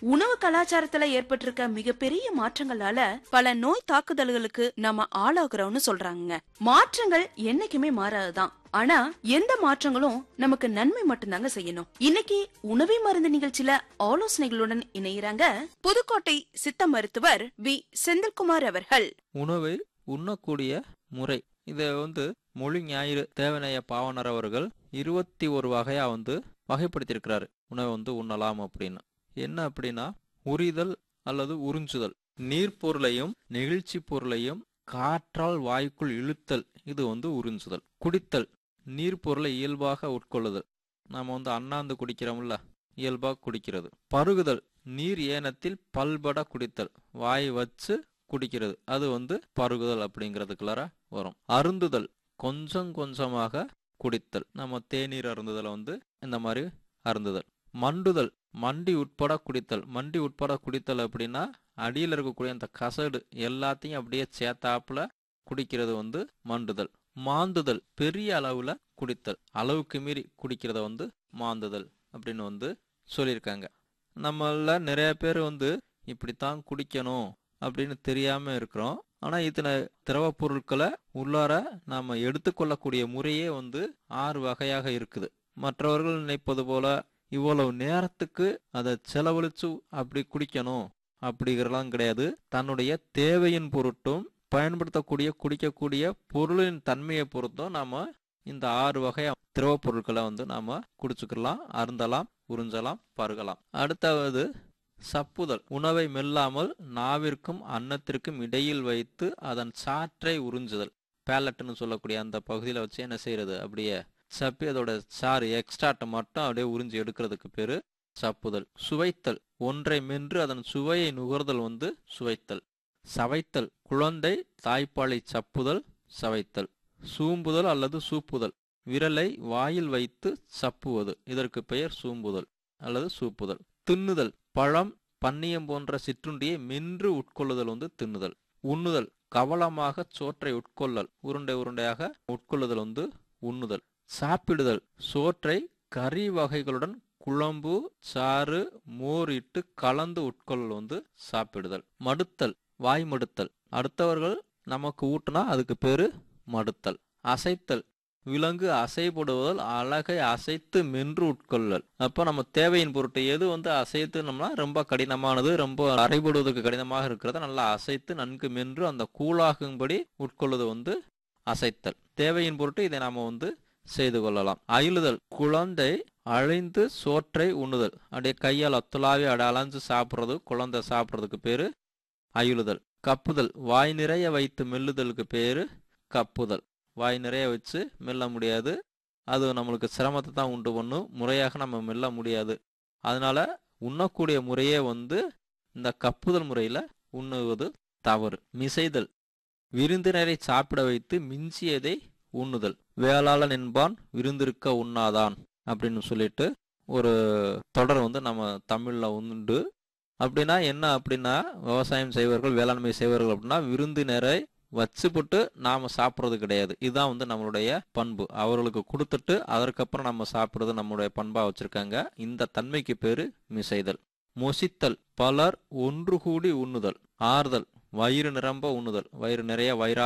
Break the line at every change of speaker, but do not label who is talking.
உணவு கலாச்சாரத்துல ஏற்பட்டிருக்க மிகப்பெரிய மாற்றங்களால பல நோய் தாக்குதல்களுக்கு நாம ஆளாகிறோம்னு சொல்றாங்க மாற்றங்கள் என்னைக்குமே மாறாதுதான் ஆனா எந்த மாற்றங்களும் நமக்கு நன்மை மட்டும்தாங்க செய்யணும் இன்னைக்கு உணவே மருந்து நிகழ்ச்சியில ஆலோசனைகளுடன் இணைகிறாங்க புதுக்கோட்டை சித்த மருத்துவர் வி செந்தில்குமார் அவர்கள்
உணவை உண்ணக்கூடிய முறை இதை வந்து மொழி ஞாயிறு தேவனைய பாவனர் அவர்கள் இருபத்தி ஒரு வகையா வந்து வகைப்படுத்தியிருக்கிறாரு உணவை வந்து உண்ணலாம் அப்படின்னு என்ன அப்படின்னா உரிதல் அல்லது உறிஞ்சுதல் நீர் பொருளையும் நெகிழ்ச்சி பொருளையும் காற்றால் வாய்க்குள் இழுத்தல் இது வந்து உறிஞ்சுதல் குடித்தல் நீர் பொருளை இயல்பாக உட்கொள்ளுதல் நாம வந்து அண்ணாந்து குடிக்கிறோம்ல இயல்பாக குடிக்கிறது பருகுதல் நீர் ஏனத்தில் பல்பட குடித்தல் வாய் வச்சு குடிக்கிறது அது வந்து பருகுதல் அப்படிங்கிறதுக்குள்ளார வரும் அருந்துதல் கொஞ்சம் கொஞ்சமாக குடித்தல் நம்ம தேநீர் அருந்துதலை வந்து இந்த மாதிரி அருந்துதல் மண்டுதல் மண்டி உட்பட குடித்தல் மண்டி உட்பட குடித்தல் அப்படின்னா அடியில் இருக்கக்கூடிய அந்த கசடு எல்லாத்தையும் அப்படியே சேர்த்தாப்புல குடிக்கிறது வந்து மண்டுதல் மாந்துதல் பெரிய அளவுல குடித்தல் அளவுக்கு மீறி குடிக்கிறத வந்து மாந்துதல் அப்படின்னு வந்து சொல்லியிருக்காங்க நம்மள நிறைய பேர் வந்து இப்படித்தான் குடிக்கணும் அப்படின்னு தெரியாம இருக்கிறோம் ஆனா இத்தனை திரவ பொருட்களை உள்ளார நாம எடுத்துக்கொள்ளக்கூடிய முறையே வந்து ஆறு வகையாக இருக்குது மற்றவர்கள் நினைப்பது போல இவ்வளவு நேரத்துக்கு அதை செலவழிச்சு அப்படி குடிக்கணும் அப்படிங்கிறலாம் கிடையாது தன்னுடைய தேவையின் பொருட்டும் பயன்படுத்தக்கூடிய குடிக்கக்கூடிய பொருளின் தன்மையை பொறுத்தும் நாம இந்த ஆறு வகை திரவ பொருட்களை வந்து நாம குடிச்சுக்கலாம் அருந்தலாம் உறிஞ்சலாம் பருகலாம் அடுத்தாவது சப்புதல் உணவை மெல்லாமல் நாவிற்கும் அன்னத்திற்கும் இடையில் வைத்து அதன் சாற்றை உறிஞ்சுதல் பேலட்னு சொல்லக்கூடிய அந்த பகுதியில் வச்சு என்ன செய்யறது அப்படியே சப்பி அதோட சாறு எக்ஸ்ட்ராட்டை மட்டும் அப்படியே உறிஞ்சி எடுக்கிறதுக்கு பேரு சப்புதல் சுவைத்தல் ஒன்றை மென்று அதன் சுவையை நுகர்தல் வந்து சுவைத்தல் சவைத்தல் குழந்தை தாய்ப்பாலை சப்புதல் சவைத்தல் சூம்புதல் அல்லது சூப்புதல் விரலை வாயில் வைத்து சப்புவது இதற்கு பெயர் சூம்புதல் அல்லது சூப்புதல் தின்னுதல் பழம் பன்னியம் போன்ற சிற்றுண்டியை மென்று உட்கொள்ளுதல் வந்து தின்னுதல் உண்ணுதல் கவலமாக சோற்றை உட்கொள்ளல் உருண்டை உருண்டையாக உட்கொள்ளுதல் வந்து உண்ணுதல் சாப்பிடுதல் சோற்றை கறி வகைகளுடன் குழம்பு சாறு மோர் இட்டு கலந்து உட்கொள்ளல் வந்து சாப்பிடுதல் மடுத்தல் வாய் மடுத்தல் அடுத்தவர்கள் நமக்கு ஊட்டினா அதுக்கு பேரு மடுத்தல் அசைத்தல் விலங்கு அசைப்படுவதால் அழகை அசைத்து மென்று உட்கொள்ளல் அப்போ நம்ம தேவையின் பொருட்டு எது வந்து அசைத்துனோம்னா ரொம்ப கடினமானது ரொம்ப அரைபடுவதற்கு கடினமாக இருக்கிறத நல்லா அசைத்து நன்கு மென்று அந்த கூழாகும்படி உட்கொள்வது வந்து அசைத்தல் தேவையின் பொருட்டு இதை நாம வந்து செய்து கொள்ளலாம் அயிலுதல் குழந்தை அழிந்து சோற்றை உண்ணுதல் அப்படியே கையால் அத்துலாவி அட அலைஞ்சு சாப்பிட்றது குழந்தை சாப்பிட்றதுக்கு பேரு அயிலுதல் கப்புதல் வாய் நிறைய வைத்து மெல்லுதலுக்கு பேரு கப்புதல் வாய் நிறைய வச்சு மெல்ல முடியாது அது நம்மளுக்கு சிரமத்தை தான் உண்டு பண்ணும் முறையாக நம்ம மெல்ல முடியாது அதனால உண்ணக்கூடிய முறையே வந்து இந்த கப்புதல் முறையில உண்ணுவது தவறு மிசைதல் விருந்தினரை சாப்பிட வைத்து மிஞ்சியதை உண்ணுதல் வேளாளன் என்பான் விருந்திருக்க உண்ணாதான் அப்படின்னு சொல்லிட்டு ஒரு தொடர் வந்து நம்ம தமிழ்ல உண்டு அப்படின்னா என்ன அப்படின்னா விவசாயம் செய்வர்கள் வேளாண்மை செய்வர்கள் அப்படின்னா விருந்தினரை வச்சுப்பட்டு நாம சாப்பிட்றது கிடையாது இதுதான் வந்து நம்மளுடைய பண்பு அவர்களுக்கு கொடுத்துட்டு அதற்கப்புறம் நம்ம சாப்பிட்றது நம்மளுடைய பண்பா வச்சிருக்காங்க இந்த தன்மைக்கு பேரு மிசைதல் மொசித்தல் பலர் ஒன்று கூடி உண்ணுதல் ஆறுதல் வயிறு நிரம்ப உண்ணுதல் வயிறு நிறைய வயிறா